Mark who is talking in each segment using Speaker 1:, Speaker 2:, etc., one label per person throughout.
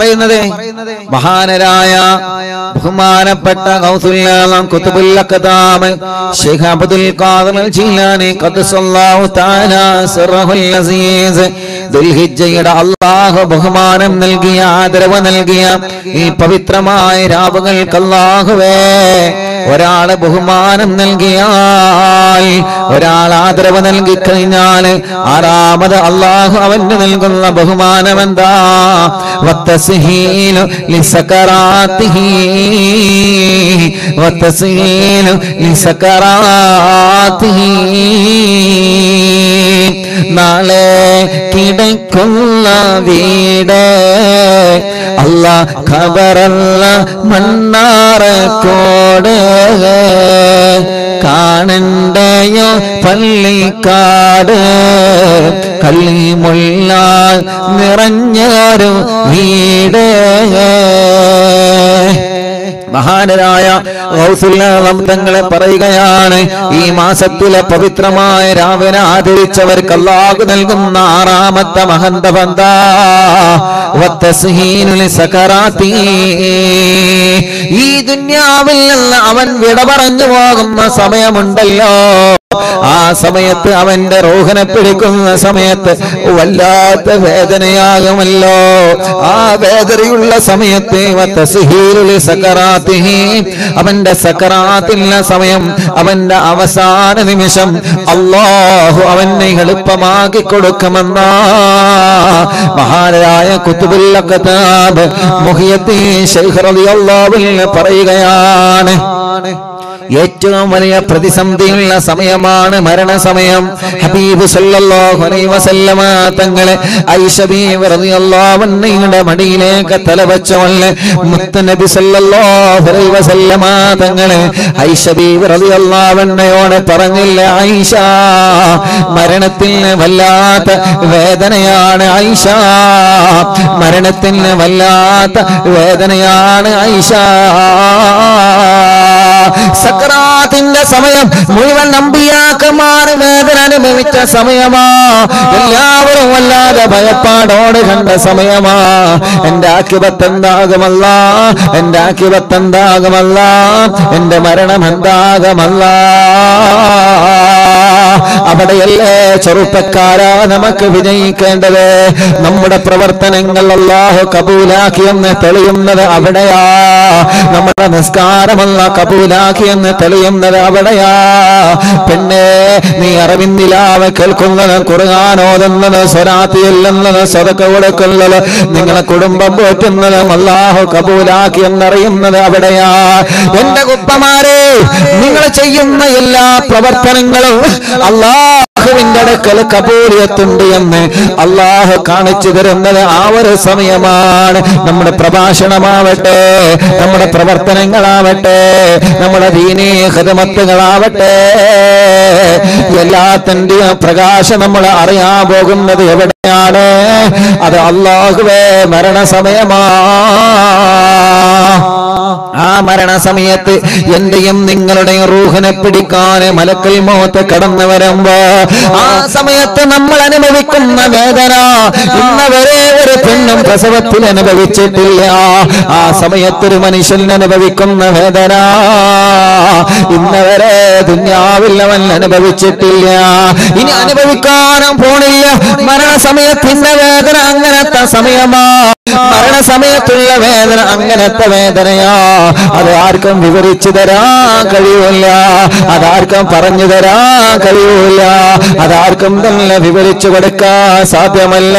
Speaker 1: പറയുന്നത് മഹാനരായ ബഹുമാനപ്പെട്ട ഗൗസുല്ലാം കുത്തുബുല്ലഖദാം ശൈഖ് അബ്ദുൽ ഖാദിർ ജീലാനി ഖദ്സല്ലാഹു തആല സിറഹുൽ അസീസ് ദുൽഹിജ്ജയുടെ അല്ലാഹു ബഹുമാനം നൽകിയ ആദരവ് നൽകിയ ഈ പവിത്രമായ രാവുകൾക്ക് അല്ലാഹുവേ ഒരാള് ബഹുമാനം നൽകിയാൽ ഒരാൾ ആദരവ് നൽകി കഴിഞ്ഞാൽ ആറാമത് അള്ളാഹു അവന് നൽകുന്ന ബഹുമാനം എന്താ വത്തസ്ഹീലു ലിസകറാത്തിഹി വത്തസ്ഹീലു ലിസകറാത്തിഹി നാളെ കിടക്കുന്ന വീട് അല്ല ഖബറല്ല മണ്ണാറക്കോട് കാണണ്ടയോ പള്ളിക്കാട് കള്ളിമുള്ള നിറഞ്ഞൊരു വീട് മഹാനരായ ഗൗസുല്ലാം തങ്ങളെ പറയുകയാണ് ഈ മാസത്തിലെ പവിത്രമായ രാവിനെ ആദരിച്ചവർക്ക് അല്ലാഹു നൽകുന്ന ആറാമത്തെ മഹന്ത ബന്ധ വത്തസ്ഹീനുൽ സകറാത്തി ഈ ദുന്യാവിൽ നിന്ന് അവൻ വിട പറഞ്ഞു പോകുന്ന സമയമുണ്ടല്ലോ ആ സമയത്ത് അവന്റെ റോഹനെ പിടിക്കുന്ന സമയത്ത് വല്ലാത്ത വേദനയാകുമല്ലോ ആ വേദനയുള്ള സമയത്ത് വത്തസ്ഹീലുൽ സകറാത്തിഹി അവന്റെ സക്കറാത്തില്ല സമയം അവന്റെ അവസാന നിമിഷം അള്ളാഹു അവനെ എളുപ്പമാക്കി കൊടുക്കുമെന്ന മഹാനായ കുത്തുബുല്ല കതാബ് മുഹിയദ്ദീൻ ശൈഖ് റളിയല്ലാഹു അൻഹു പറയുകയാണ് ഏറ്റവും വലിയ പ്രതിസന്ധിയുള്ള സമയമാണ് മരണസമയം ഹബീബ് സല്ലല്ലാഹു അലൈഹി വസല്ലമ തങ്ങളെ ഐഷ ബീവി റളിയല്ലാഹു അൻഹയുടെ മടിയിലേക്ക് തലവച്ചോളെ മുത്തനബി സല്ലല്ലാഹു അലൈഹി വസല്ലമ തങ്ങളെ ഐഷ ബീവി റളിയല്ലാഹു അൻഹയോട് പറഞ്ഞില്ല ഐഷ മരണത്തിന് വല്ലാത്ത വേദനയാണ് ഐഷ മരണത്തിന് വല്ലാത്ത വേദനയാണ് ഐഷ സക്രാത്തിന്റെ സമയം മുഴുവൻ നമ്പിയാക്കന്മാർ വേദന അനുഭവിച്ച സമയമാ എല്ലാവരും വല്ലാതെ ഭയപ്പാടോട് കണ്ട സമയമാ എന്റെ ആക്കിപത്ത് എന്താകുമല്ല എന്റെ ആക്കിപത്ത് എന്താകുമല്ല എന്റെ മരണം എന്താകുമല്ല അവിടെയല്ലേ ചെറുപ്പക്കാരാ നമുക്ക് വിജയിക്കേണ്ടത് നമ്മുടെ പ്രവർത്തനങ്ങൾ അല്ലാഹു കബൂലാക്കിയെന്ന് തെളിയുന്നത് അവിടെയാ നമ്മുടെ നിസ്കാരമല്ല കബൂലാക്കിയെന്ന് തെളിയുന്നത് അവിടെയാ പെണ്ണേ നീ അറിവിന്നിലാവ് കേൾക്കുന്നത് കുറുകാനോതുന്നത് സ്വരാത്തി എല്ലുന്നത് സ്വതക്ക കൊടുക്കുന്നത് നിങ്ങളെ കുടുംബം പോറ്റുന്നത് അല്ലാഹു കബൂലാക്കി എന്നറിയുന്നത് അവിടെയാ എന്റെ കുപ്പമാരെ നിങ്ങൾ ചെയ്യുന്ന എല്ലാ പ്രവർത്തനങ്ങളും അള്ളാഹുവിന്റെ അടുക്കൽ കബൂലിയത്തുണ്ട് എന്ന് അള്ളാഹു കാണിച്ചു തരുന്നത് ആ ഒരു സമയമാണ് നമ്മുടെ പ്രഭാഷണമാവട്ടെ നമ്മുടെ പ്രവർത്തനങ്ങളാവട്ടെ നമ്മുടെ ദീനീ ഹിതമത്തുകളാവട്ടെ എല്ലാത്തിന്റെയും പ്രകാശം നമ്മൾ അറിയാൻ പോകുന്നത് എവിടെയാണ് അത് അള്ളാഹുവേ മരണസമയമാ ആ മരണസമയത്ത് എന്റെയും നിങ്ങളുടെയും റൂഹിനെ പിടിക്കാൻ മലക്കൽ മോത്ത് കടന്നു വരുമ്പോ ആ സമയത്ത് നമ്മൾ അനുഭവിക്കുന്ന വേദന ഇന്നവരെ ഒരു പെണ്ണും പ്രസവത്തിൽ അനുഭവിച്ചിട്ടില്ല ആ സമയത്ത് ഒരു മനുഷ്യൻ അനുഭവിക്കുന്ന വേദന ഇന്നവരെ ദുന്യാവിൽ അവൻ അനുഭവിച്ചിട്ടില്ല ഇനി അനുഭവിക്കാനും പോണില്ല മരണസമയത്തിന്റെ വേദന അങ്ങനത്തെ സമയമാ മരണസമയത്തുള്ള വേദന അങ്ങനത്തെ വേദനയാ അത് ആർക്കും വിവരിച്ചു തരാൻ കഴിയൂല അതാർക്കും പറഞ്ഞു തരാൻ കഴിയൂല അതാർക്കും തന്നെ വിവരിച്ചു കൊടുക്കാൻ സാധ്യമല്ല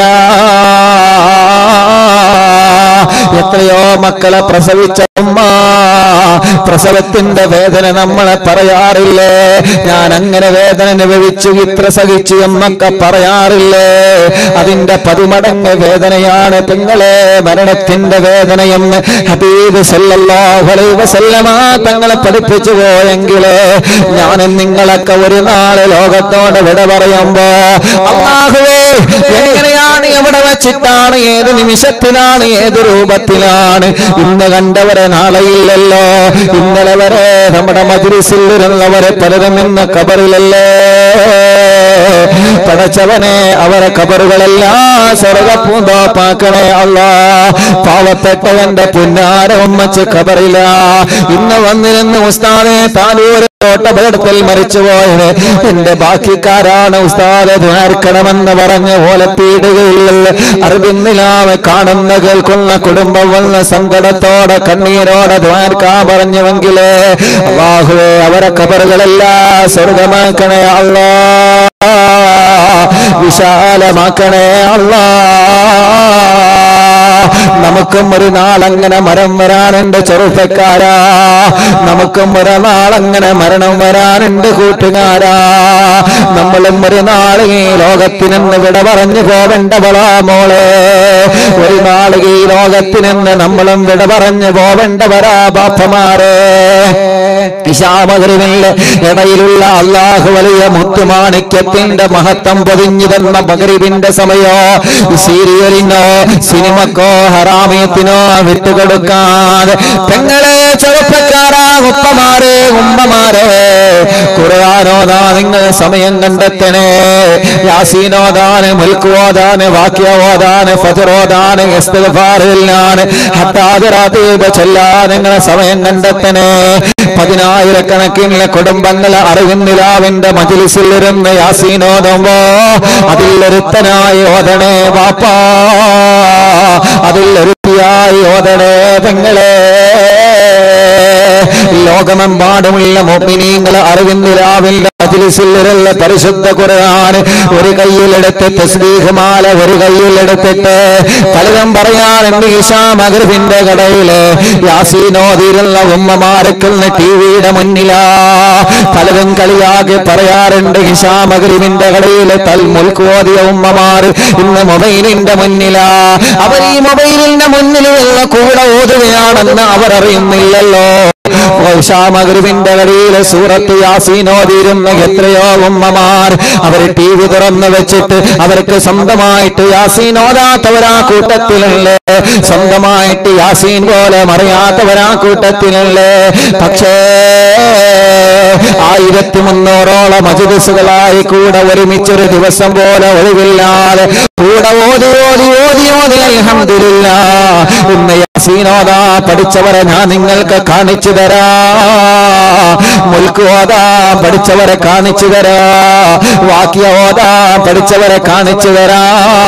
Speaker 1: എത്രയോ മക്കളെ പ്രസവിച്ച ഉമ്മ പ്രസവത്തിന്റെ വേദന നമ്മളെ പറയാറില്ലേ ഞാൻ അങ്ങനെ വേദന അനുഭവിച്ചു ഇത്ര സഹിച്ചു എന്നൊക്കെ പറയാറില്ലേ അതിന്റെ പതിമടങ്ങ് വേദനയാണ് പെങ്ങളെ മരണത്തിന്റെ വേദനയെന്ന് ഹബീബ് സല്ലല്ലാഹു അലൈഹി വസല്ലമ തങ്ങളെ പഠിപ്പിച്ചു പോയെങ്കില് ഞാനും നിങ്ങളൊക്കെ ഒരു നാള് ലോകത്തോട് വിട പറയുമ്പോ അള്ളാഹുവേ എങ്ങനെയാണ് എവിടെ വെച്ചിട്ടാണ് ഏത് നിമിഷത്തിലാണ് ഏത് രൂപത്തിലാണ് ഇന്ന് കണ്ടവരെ നാളെയില്ലല്ലോ ഇന്നലെ വരെ നമ്മുടെ മജ്ലിസിൽ ഇരുന്നവരെ പലരും ഇന്ന് കബറിലല്ലേ പടച്ചവനെ അവരെ കബറുകളെല്ലാം സ്വർഗപ്പൂന്തോപ്പാക്കണേ അല്ല പാവപ്പെട്ടവന്റെ പുന്നാര ഉമ്മച്ച് കബറില്ല ഇന്ന് വന്നിരുന്ന് ഉസ്താദെ താനൂര് തോട്ടപകടത്തിൽ മരിച്ചുപോയത് എന്റെ ബാക്കിക്കാരാണ് ഉസ്താദ് ദ്വാർക്കണമെന്ന് പറഞ്ഞ് ഓലപ്പീടുകയിൽ അറിവിന്നിലാവ് കാണുന്ന കേൾക്കുന്ന കുടുംബം വന്ന സങ്കടത്തോടെ കണ്ണീരോടെ ദ്വാർക്കാ പറഞ്ഞുവെങ്കിലേ അള്ളാഹുവേ അവരെ കബറുകളെല്ലാം സ്വർഗമാക്കണേ അല്ലാ വിശാലമാക്കണേ അല്ലാ നമുക്കും ഒരു നാൾ അങ്ങനെ മരം വരാനുണ്ട് ചെറുപ്പക്കാരാ നമുക്കും ഒരു നാൾ അങ്ങനെ മരണം വരാനുണ്ട് കൂട്ടുകാരാ നമ്മളും ഒരു നാൾ ഈ ലോകത്തിൽ നിന്ന് വിട പറഞ്ഞു പോവേണ്ടവളാ മോളെ ഒരു നാൾ ഈ ലോകത്തിൽ നിന്ന് നമ്മളും വിട പറഞ്ഞു പോവേണ്ടവരാ ബാപ്പമാരെ ഇശാമകരിവിന്റെ ഇടയിലുള്ള അള്ളാഹു വലിയ മുത്തുമാണിക്യത്തിന്റെ മഹത്വം പൊതിഞ്ഞു തന്ന മകരിവിന്റെ സമയോ സീരിയലിനോ സിനിമക്കോ ഹറാമയത്തിനോ വിട്ടുകൊടുക്കാതെ പെങ്ങളെ ചെറുപ്പക്കാരാ ഉപ്പമാരെ ഉമ്മമാരെ ഖുർആാനോദാ നിങ്ങൾ സമയം കണ്ടെത്തണേ യാസീനോദാന് മുൽക്കോദാന് വാക്യോദാന് ഫജറോദാന് ഇസ്തിഗ്ഫാറിലാണ് ഹത്താദിറാതീബ് ചൊല്ലാൻ നിങ്ങൾ സമയം കണ്ടെത്തണേ പതിനായിരക്കണക്കിന് കുടുംബങ്ങൾ അറിവിന്നിലാവിന്റെ മജിലിസിൽ ഇരുന്ന് യാസീനോദമ്പോ അതിൽ ഒരുത്തനായി ഓതണേ വാപ്പാ അതിൽ ഒരുത്തിയായി ഓതണേ പെങ്ങളെ ലോകമെമ്പാടുമുള്ള മോമിനീങ്ങൾ അറിവിന്നിലാവിന്റെ മജിലിസിലുള്ള പരിശുദ്ധ ഖുർആൻ ഒരു കയ്യിലെടുത്ത് തസ്ബീഹ് മാല ഒരു കയ്യിലെടുത്തിട്ട് പലതും പറയാറുണ്ട് ഈശാ മകർവിന്റെ കടയില് യാസീനോതിരുള്ള ഉമ്മമാരക്കുന്ന ടി വിയുടെ മുന്നിലാ പലതും കളിയാക്കി പറയാറുണ്ട് ഈശാ മകരുവിന്റെ കടയില് തൽമുൽക്കോതിയ ഉമ്മമാർ ഇന്ന് മൊബൈലിന്റെ മുന്നിലാ അവർ ഈ മൊബൈലിന്റെ മുന്നിലുള്ള കൂടെ ഓതുകയാണെന്ന് അവർ അറിയുന്നില്ലല്ലോ ഷാമഗുരുവിന്റെ കടയിലെ സൂറത്ത് യാസീനോതിരുന്ന എത്രയോ ഉമ്മമാർ അവർ ടി വി തുറന്നു വെച്ചിട്ട് അവർക്ക് സ്വന്തമായിട്ട് യാസീനോതാത്തവരാ കൂട്ടത്തിലല്ലേ സ്വന്തമായിട്ട് യാസീൻ പോലെ മറിയാത്തവരാ കൂട്ടത്തിലല്ലേ പക്ഷേ ആയിരത്തി മുന്നൂറോളം മജിലിസുകളായി കൂടെ ഒരുമിച്ചൊരു ദിവസം പോലെ ഒഴിവില്ലാതെ കൂടെ ഓതി ഓതി ഓതി ഓതി അൽഹംദുലില്ല ഇന്ന് യാസീനോദാ പഠിച്ചവരെ ഞാൻ നിങ്ങൾക്ക് കാണിച്ചു തരാ മുൽക്ക് ഓതാ പഠിച്ചവരെ കാണിച്ചു തരാ വാക്യ ഓതാ പഠിച്ചവരെ കാണിച്ചു തരാ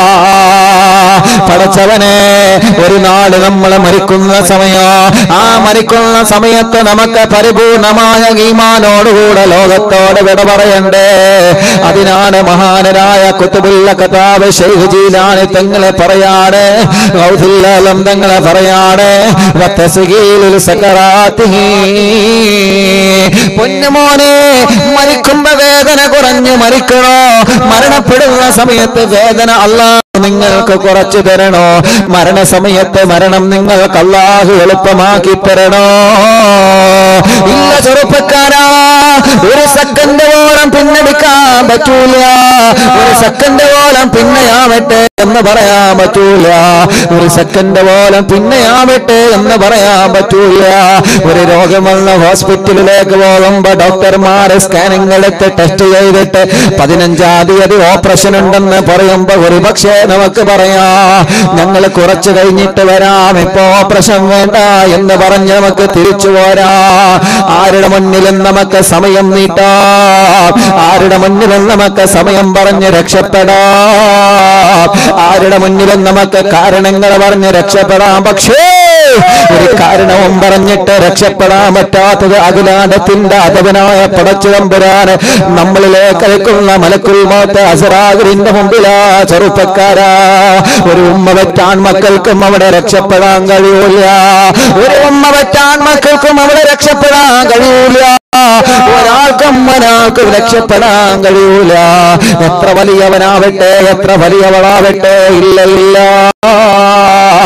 Speaker 1: പഠിച്ചവനെ ഒരു നാട് നമ്മൾ മരിക്കുന്ന സമയം ആ മരിക്കുന്ന സമയത്ത് നമുക്ക് പരിപൂർണമായ ഈമാനോടുകൂടെ ലോകത്തോട് വിട പറയണ്ടേ അതിനാണ് മഹാനരായ കുത്തുബുല്ല കഥാവ് ഷെയ്ഖ് ജീലാനി തങ്ങളെ പറയാട് ഗൗസുല്ലം തങ്ങളെ പറയാട് വത്തസുകീലിൽ സക്കറാത്തിഹി പൊന്നുമോനെ മരിക്കുമ്പോ വേദന കുറഞ്ഞു മരിക്കണോ മരണപ്പെടുന്ന സമയത്ത് വേദന അല്ലാ നിങ്ങൾക്ക് കുറച്ചു തരണോ മരണസമയത്ത് മരണം നിങ്ങൾക്ക് അള്ളാഹു എളുപ്പമാക്കി തരണോ ഇല്ല ചെറുപ്പക്കാരാ ഒരു സെക്കൻഡ് പോലും പിന്നടിക്കാൻ പറ്റൂല ഒരു സെക്കൻഡ് പോലും പിന്നെയാവട്ടെ എന്ന് പറയാൻ പറ്റൂല ഒരു സെക്കൻഡ് പോലും പിന്നെയാവട്ടെ എന്ന് പറയാൻ പറ്റൂല ഒരു രോഗം വന്ന ഹോസ്പിറ്റലിലേക്ക് പോകുമ്പോ ഡോക്ടർമാര് സ്കാനിങ് എടുത്ത് ടെസ്റ്റ് ചെയ്തിട്ട് പതിനഞ്ചാം തീയതി ഓപ്പറേഷൻ ഉണ്ടെന്ന് പറയുമ്പോ ഒരു പക്ഷേ നമുക്ക് പറയാ ഞങ്ങൾ കുറച്ച് കഴിഞ്ഞിട്ട് വരാം ഇപ്പൊ ഓപ്പറേഷൻ വേണ്ട എന്ന് പറഞ്ഞ് നമുക്ക് തിരിച്ചു പോരാ ആരുടെ മുന്നിലും നമുക്ക് സമയം നീട്ടാം ആരുടെ മുന്നിലും നമുക്ക് സമയം പറഞ്ഞ് രക്ഷപ്പെടാം ആരുടെ മുന്നിലും നമുക്ക് കാരണങ്ങൾ പറഞ്ഞ് രക്ഷപ്പെടാം പക്ഷേ ഒരു കാരണവും പറഞ്ഞിട്ട് രക്ഷപ്പെടാൻ പറ്റാത്തത് അഖിലാണ്ടത്തിന്റെ അധവനായ പടച്ചുതമ്പുരാന് നമ്മളിലേക്ക് അയക്കുന്ന മലക്കുൽ മോത്ത അസറാഗിന്റെ മുമ്പിലാ ചെറുപ്പക്കാരാ ഒരു ഉമ്മ വെറ്റാൻ മക്കൾക്കും അവിടെ രക്ഷപ്പെടാൻ കഴിയൂല ഒരു ഉമ്മ വെറ്റാൻ മക്കൾക്കും അവിടെ രക്ഷപ്പെടാൻ കഴിയൂല ഒരാൾക്കും ഒരാൾക്കും രക്ഷപ്പെടാൻ കഴിയൂല എത്ര വലിയവനാവട്ടെ എത്ര വലിയവളാവട്ടെ ഇല്ല ഇല്ല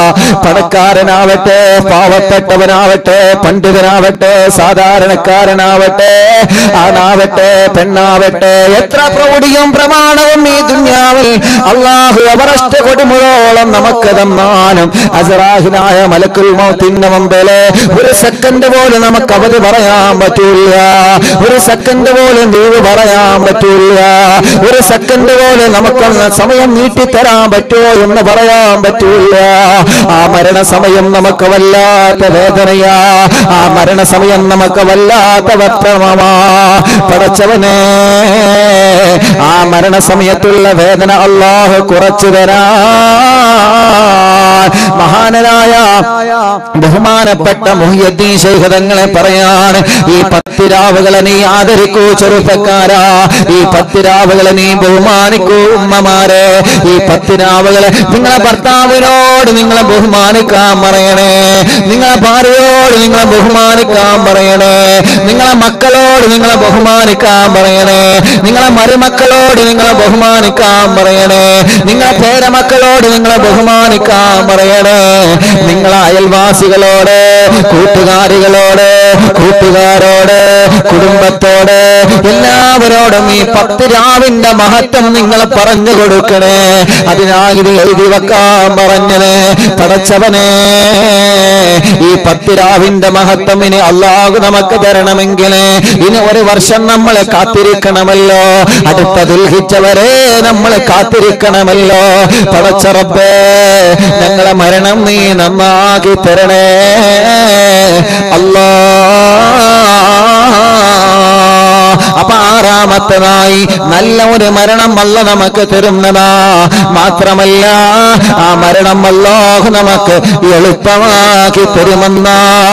Speaker 1: പണക്കാരനാവട്ടെ പാവപ്പെട്ടവനാവട്ടെ പണ്ഡിതനാവട്ടെ സാധാരണക്കാരനാവട്ടെ ആണാവട്ടെ പെണ്ണാവട്ടെ എത്ര പ്രൗഢിയും പ്രമാണവും ഈ ദുന്യാവിൽ അള്ളാഹു അവരഷ്ട കൊടുമുഴോളം നമുക്ക് തന്നാലും അസറാഹിനായ മലക്കുൽ മൗത്തിന്റെ മുമ്പില് ഒരു സെക്കൻഡ് പോലും നമുക്ക് അവധി പറയാൻ പറ്റൂല ഒരു സെക്കൻഡ് പോലും ലീവ് പറയാൻ പറ്റൂല ഒരു സെക്കൻഡ് പോലും നമുക്കൊന്ന് സമയം നീട്ടിത്തരാൻ പറ്റുമോ എന്ന് പറയാൻ പറ്റൂല ആ മരണസമയം നമുക്ക് വല്ലാത്ത വേദനയാ ആ മരണസമയം നമുക്ക് വല്ലാത്ത വ്യക്തമാ പടച്ചവനെ ആ മരണസമയത്തുള്ള വേദന അള്ളാഹു കുറച്ചു തരാ മഹാനരായ ബഹുമാനപ്പെട്ട മുഹിയദ്ദീൻ ശൈഖതങ്ങളെ പറയാണ് ഈ പത്തിരാവുകളെ നീ ആദരിക്കൂ ചെറുപ്പക്കാരാ ഈ പത്തിരാവുകളെ നീ ബഹുമാനിക്കൂ ഉമ്മമാരെ ഈ പത്തിരാവുകളെ നിങ്ങളെ ഭർത്താവിനോട് നിങ്ങളെ ബഹുമാനിക്കാൻ പറയണേ നിങ്ങളെ ഭാര്യയോട് നിങ്ങളെ ബഹുമാനിക്കാൻ പറയണേ നിങ്ങളെ മക്കളോട് നിങ്ങളെ ബഹുമാനിക്കാൻ പറയണേ നിങ്ങളെ മരുമക്കളോട് നിങ്ങളെ ബഹുമാനിക്കാൻ പറയണേ നിങ്ങളെ പേരമക്കളോട് നിങ്ങളെ ബഹുമാനിക്കാൻ പറയണേ നിങ്ങളെ അയൽവാസികളോട് കൂട്ടുകാരികളോട് കൂട്ടുകാരോട് കുടുംബത്തോട് എല്ലാവരോടും ഈ പത്ത് രാവിന്റെ മഹത്വം നിങ്ങൾ പറഞ്ഞു കൊടുക്കണേ അതിനായി എഴുതി വെക്കാൻ പറഞ്ഞത് പടച്ചവനെ ഈ പത്ത് രാവിന്റെ മഹത്വം ഇനി അള്ളാഹു നമുക്ക് തരണമെങ്കിൽ ഇനി ഒരു വർഷം നമ്മൾ കാത്തിരിക്കണമല്ലോ അടുത്ത ദുൽഹിച്ചവരെ നമ്മൾ കാത്തിരിക്കണമല്ലോ പടച്ചറപ്പേ ഞങ്ങളെ മരണം നീ നന്നാക്കി തരണേ അല്ലാ അപ്പൊ ആറാമത്തതായി നല്ല ഒരു മരണം അല്ല നമുക്ക് തരുന്നതാ മാത്രമല്ല ആ മരണം അല്ലാഹു നമുക്ക് എളുപ്പമാക്കി തരുമെന്ന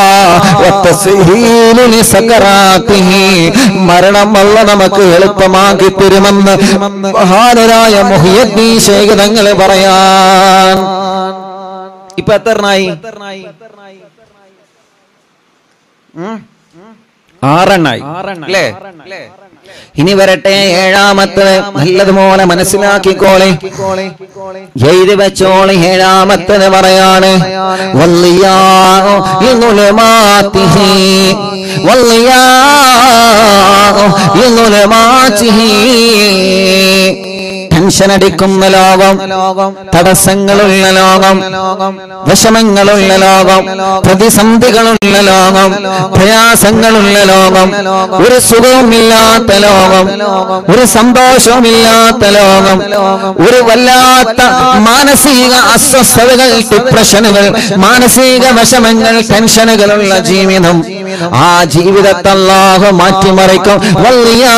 Speaker 1: മരണം അല്ല നമുക്ക് എളുപ്പമാക്കി തരുമെന്ന് മഹാനരായ മുഹിയദ്ദീ ശേഖരങ്ങൾ പറയാൻ ഇപ്പൊ എത്രനായി ഉം? ആറെണ്ണായി അല്ലേ ഇനി വരട്ടെ ഏഴാമത്തെ നല്ലതുപോലെ മനസ്സിലാക്കിക്കോളെ എഴുതി വെച്ചോളെ ഏഴാമത്തത് പറയാണ് വല്ലിയാ ഇന്നുലമാത്തിഹി വല്ലിയാ ഇന്നുലമാത്തിഹി ടെൻഷൻ അടിക്കുന്ന ലോകം തടസ്സങ്ങളുള്ള ലോകം വിഷമങ്ങളുള്ള ലോകം പ്രതിസന്ധികളുള്ള ലോകം പ്രയാസങ്ങളുള്ള ലോകം ഒരു സുഖവുമില്ലാത്ത ലോകം ഒരു സന്തോഷവുമില്ലാത്ത ലോകം ഒരു വല്ലാത്ത മാനസിക അസ്വസ്ഥതകൾ ഡിപ്രഷനുകൾ മാനസിക വിഷമങ്ങൾ ടെൻഷനുകളുള്ള ജീവിതം ആ ജീവിതത്തെ അല്ലാഹു മാറ്റിമറിക്കും വല്ലിയാ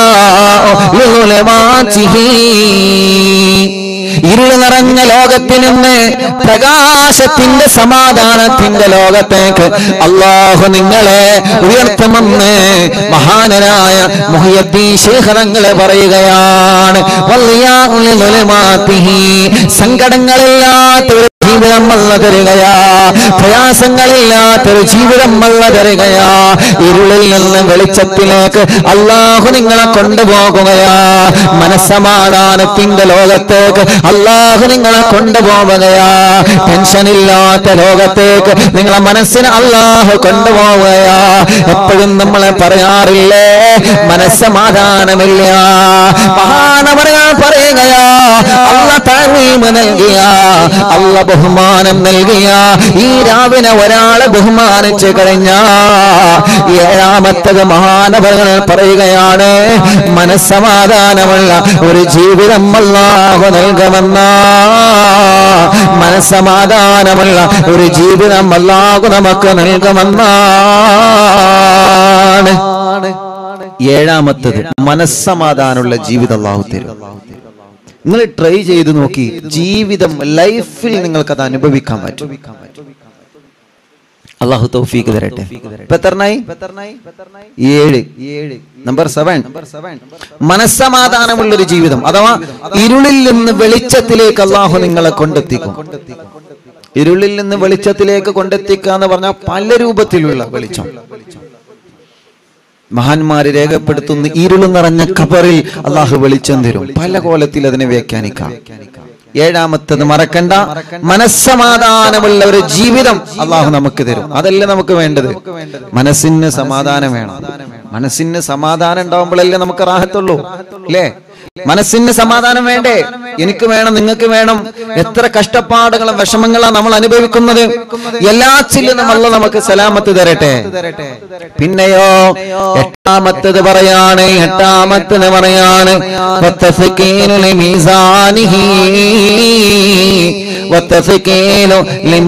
Speaker 1: ഇരുള് നിറഞ്ഞ ലോകത്തിൽ നിന്ന് പ്രകാശത്തിന്റെ സമാധാനത്തിന്റെ ലോകത്തേക്ക് അള്ളാഹു നിങ്ങളെ ഉയർത്തുമെന്ന് മഹാനരായ മുഹിയദ്ദീൻ ശേഖരങ്ങളെ പറയുകയാണ് വല്ലിയാഉൽ ളുലുമാത്തിഹി. സങ്കടങ്ങളില്ലാത്തൊരു ജീവിതം അല്ല തരികയാ പ്രയാസങ്ങളില്ലാത്തൊരു ജീവിതം അല്ല തരികയാ ഇരുളിൽ നിന്ന് വെളിച്ചത്തിലേക്ക് അള്ളാഹു നിങ്ങളെ കൊണ്ടുപോകുകയാ മനസ്സമാധാനത്തിന്റെ ലോകത്തേക്ക് അള്ളാഹു നിങ്ങളെ കൊണ്ടുപോവുകയാ ടെൻഷനില്ലാത്ത ലോകത്തേക്ക് നിങ്ങളെ മനസ്സിന് അള്ളാഹു കൊണ്ടുപോവുകയാ എപ്പോഴും നമ്മളെ പറയാറില്ലേ മനസ്സമാധാനമില്ല മഹാനവരങ്ങൾ പറയുകയാ അല്ല താഴ്മ നൽകിയ അല്ല ബഹുമാനം നൽകിയ ഈ രാവിനെ ഒരാളെ ബഹുമാനിച്ചു കഴിഞ്ഞ ഏഴാമത്തത് മഹാനവരങ്ങൾ പറയുകയാണ് മനസ്സമാധാനമുള്ള ഒരു ജീവിതം അല്ലാഹു നൽകുമെന്ന മനസ്സമാധാനമുള്ള ഒരു ജീവിതം അല്ലാഹു നമുക്ക് നൽകുമെന്നാണ് ഏഴാമത്തത് മനസ്സമാധാനമുള്ള ജീവിതം അല്ലാഹു തരും നിങ്ങൾ ട്രൈ ചെയ്ത് നോക്കി ജീവിതം ലൈഫിൽ നിങ്ങൾക്ക് അത് അനുഭവിക്കാൻ പറ്റും അള്ളാഹു തൗഫീക്ക് തരട്ടെ ഇപ്പൊ എത്രണ്ണായി ഏഴ് നമ്പർ സെവൻ മനസ്സമാധാനമുള്ള ഒരു ജീവിതം അഥവാ ഇരുളിൽ നിന്ന് വെളിച്ചത്തിലേക്ക് അള്ളാഹു നിങ്ങളെ കൊണ്ടെത്തിക്കും ഇരുളിൽ നിന്ന് വെളിച്ചത്തിലേക്ക് കൊണ്ടെത്തിക്കുക എന്ന് പറഞ്ഞാൽ പല രൂപത്തിലുള്ള വെളിച്ചം മഹാന്മാര് രേഖപ്പെടുത്തുന്ന ഇരുള് നിറഞ്ഞ ഖബറിൽ അള്ളാഹു വെളിച്ചം തരും പല കോലത്തിൽ അതിനെ വ്യാഖ്യാനിക്കാം ഏഴാമത്തത് മറക്കണ്ട മനസ്സമാധാനമുള്ള ഒരു ജീവിതം അള്ളാഹു നമുക്ക് തരും അതല്ലേ നമുക്ക് വേണ്ടത് മനസ്സിന് സമാധാനം വേണം മനസ്സിന് സമാധാനം ഉണ്ടാവുമ്പോഴല്ലേ നമുക്ക് റാഹത്തുള്ളൂ അല്ലേ മനസ്സിന് സമാധാനം വേണ്ടേ എനിക്ക് വേണം നിങ്ങൾക്ക് വേണം എത്ര കഷ്ടപ്പാടുകളും വിഷമങ്ങളാണ് നമ്മൾ അനുഭവിക്കുന്നത് എല്ലാത്തിലും നമ്മൾ നമുക്ക് സലാമത്ത് തരട്ടെ പിന്നെയോ എട്ടാമത്തത് പറയാണ് എട്ടാമത്തത് പറയാണ് വത്തഫ്കീനു ലിമീസാനിഹി വത്തഫ്കീനു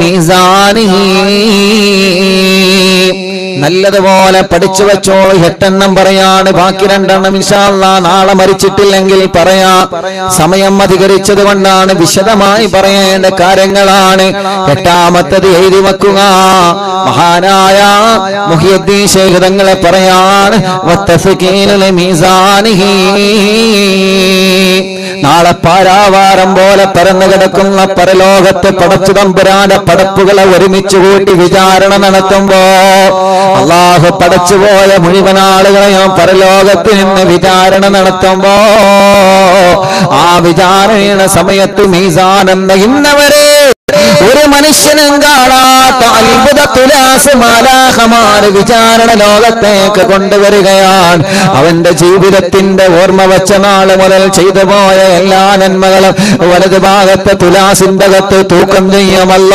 Speaker 1: ലിമീസാനിഹി നല്ലതുപോലെ പഠിച്ചു വെച്ചോളൂ എട്ടെണ്ണം പറയാണ് ബാക്കി രണ്ടെണ്ണം ഇൻഷാല്ല നാളെ മരിച്ചിട്ടില്ലെങ്കിൽ പറയാ സമയം അധികരിച്ചത് കൊണ്ടാണ് വിശദമായി പറയേണ്ട കാര്യങ്ങളാണ് എട്ടാമത്തത് എഴുതി വെക്കുക മഹാനായ മുഹിയുദ്ദീൻ ശൈഖ് തങ്ങളെ പറയാണ് വത്തഫ്കീനുൽ മീസാനിഹി നാളെ പാരാവാരം പോലെ പരന്നു കിടക്കുന്ന പരലോകത്ത് പടച്ചു തമ്പുരാന്റെ പടപ്പുകളെ ഒരുമിച്ച് കൂട്ടി വിചാരണ നടത്തുമ്പോ അള്ളാഹു പടച്ചുപോയ മുഴുവൻ ആളുകളെയും പരലോകത്ത് നിന്ന് വിചാരണ നടത്തുമ്പോ ആ വിചാരണയുടെ സമയത്ത് മീസാൻ എന്ന ഇന്നവരെ ഒരു മനുഷ്യനും കാണാത്ത അത്ഭുത തുലാസ് മാലാഹമാര് വിചാരണ ലോകത്തേക്ക് കൊണ്ടുവരികയാണ് അവന്റെ ജീവിതത്തിന്റെ ഓർമ്മ വെച്ച നാള് മുതൽ ചെയ്തു പോയ എല്ലാ നന്മകളും വലത് ഭാഗത്തെ തുലാസിന്റെ അകത്ത് തൂക്കം ചെയ്യുമല്ല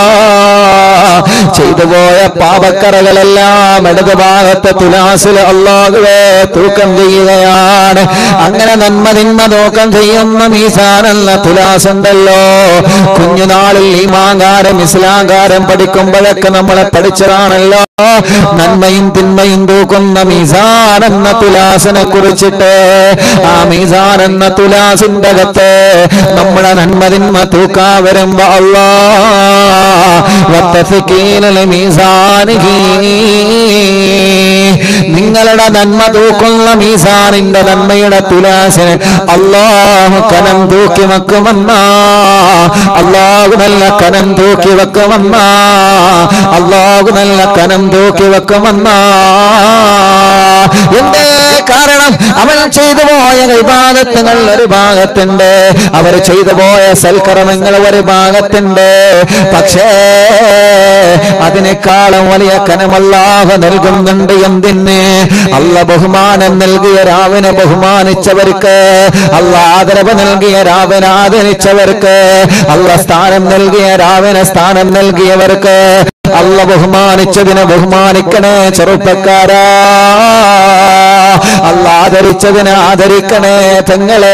Speaker 1: ചെയ്തു പോയ പാപക്കറകളെല്ലാം ഇടത് ഭാഗത്തെ തുലാസിൽ അള്ളാഹുവേ തൂക്കം ചെയ്യുകയാണ് അങ്ങനെ നന്മ തിന്മ തൂക്കം ചെയ്യുന്ന മീസാനെന്ന തുലാസ് ഉണ്ടല്ലോ കുഞ്ഞുനാളിൽ ഈ മാങ്കാരം ഇസ്ലാംകാരം പഠിക്കുമ്പോഴൊക്കെ നമ്മളെ പഠിച്ചതാണല്ലോ നന്മയും തിന്മയും തൂക്കുന്ന മീസാൻ എന്ന തുലാസിനെ കുറിച്ചിട്ട് ആ മീസാൻ എന്ന തുലാസിന്റെ അകത്ത് നമ്മളെ നന്മ തിന്മ തൂക്കാ വരുമ്പോ അള്ളാ വത്തഫിക്കീനൽ മീസാനിഹി നിങ്ങളുടെ നന്മ തൂക്കുന്ന മീസാനിന്റെ നന്മയുടെ തുലാസിന് അള്ളാഹു കനം തൂക്കി വെക്കുമെന്ന അള്ളാഹു നല്ല കനം തൂക്കി വെക്കുമെന്ന അള്ളാഹു നല്ല കനം തൂക്കി വെക്കുമെന്ന എന്തേ കാരണം അവൻ ചെയ്തു പോയ വിവാദത്തുകൾ ഒരു ഭാഗത്തുണ്ട് അവർ ചെയ്തു പോയ സൽക്കർമ്മങ്ങൾ ഒരു ഭാഗത്തുണ്ട് പക്ഷേ അതിനേക്കാളും വലിയ കനമല്ലാഹ നൽകുന്നുണ്ട് എന്തിന് അല്ല ബഹുമാനം നൽകിയ രാവിനെ ബഹുമാനിച്ചവർക്ക് അല്ല ആദരവ് നൽകിയ രാവിനെ ആദരിച്ചവർക്ക് അല്ല സ്ഥാനം നൽകിയ രാവിനെ സ്ഥാനം നൽകിയവർക്ക് അല്ല ബഹുമാനിച്ചതിനെ ബഹുമാനിക്കണേ ചെറുപ്പക്കാരാ അല്ല ആദരിച്ചതിനെ ആദരിക്കണേ പെങ്ങളെ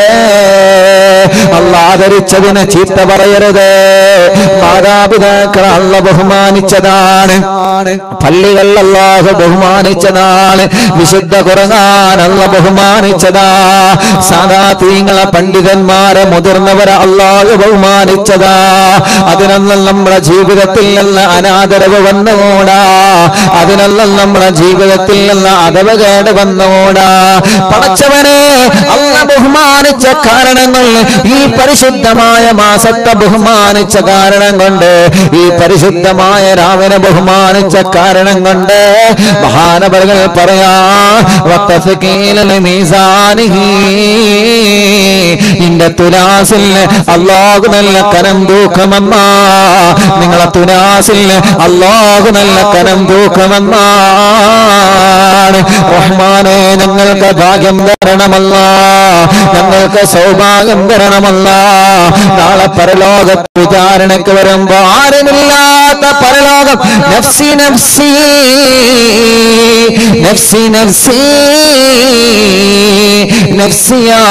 Speaker 1: അല്ല ആദരിച്ചതിനെ ചീത്ത പറയരുത് മാതാപിതാക്കൾ അല്ല ബഹുമാനിച്ചതാണ് പള്ളികൾ അല്ലാഹ് ബഹുമാനിച്ചതാണ് വിശുദ്ധ കുറങ്ങാൻ അല്ല ബഹുമാനിച്ചതാ സാധാതീങ്ങളെ പണ്ഡിതന്മാരെ മുതിർന്നവരെ അല്ലാഹ് ബഹുമാനിച്ചതാ അതിനൊന്നും നമ്മുടെ ജീവിതത്തിൽ നിന്ന് അനാദരവ് വന്നുകൂടാ അതിനൊന്നും നമ്മുടെ ജീവിതത്തിൽ നിന്ന് അതവകേട് വന്നുകൂടാ പടച്ചവനെ അല്ല ബഹുമാനിച്ച കാരണങ്ങൾ ഈ പരിശുദ്ധമായ മാസത്തെ ബഹുമാനിച്ച കാരണം കൊണ്ട് ഈ പരിശുദ്ധമായ രാവിനെ ബഹുമാനിച്ച കാരണം കൊണ്ട് മഹാനവറുകൾ പറയാ വത്തഫ്കീലൽ മീസാനിഹി നിന്റെ തുലാസിൽ അള്ളാഹു നല്ല കനം തൂക്കമെന്ന നിങ്ങളെ തുലാസിൽ അള്ളാഹു നല്ല കനം തൂക്കമെന്നാണ് റഹ്മാനെ ഞങ്ങൾക്ക് ഭാഗ്യം തരണമല്ല ഞങ്ങൾക്ക് സൗഭാഗ്യം തരണമല്ല നാളെ പരലോകത്ത് വിചാരണയ്ക്ക് വരുമ്പോ ആരുമില്ലാത്ത പരലോകം നഫ്സി നഫ്സി നഫ്സി നഫ്സി നഫ്സിയാ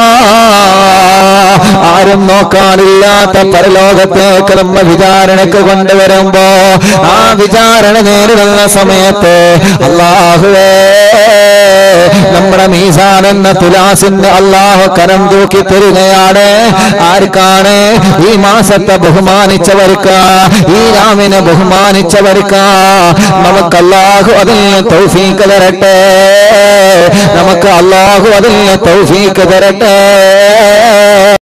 Speaker 1: ആരും നോക്കാനില്ലാത്ത പരലോകത്തേക്ക് നമ്മ വിചാരണയ്ക്ക് കൊണ്ടുവരുമ്പോ ആ വിചാരണ നേരിടുന്ന സമയത്ത് അള്ളാഹുവേ നമ്മുടെ മീസാൻ എന്ന തുലാസിന്റെ അള്ളാഹു കരം തൂക്കി തരികയാണ് ആർക്കാണ് ഈ മാസത്തെ ബഹുമാനിച്ചവർക്ക് ഈ രാമിനെ ബഹുമാനിച്ചവർക്ക് നമുക്ക് അള്ളാഹു അതിൽ തൗഫീക്ക് തരട്ടെ നമുക്ക് അള്ളാഹു അതിൽ തൗഫീക്ക് തരട്ടെ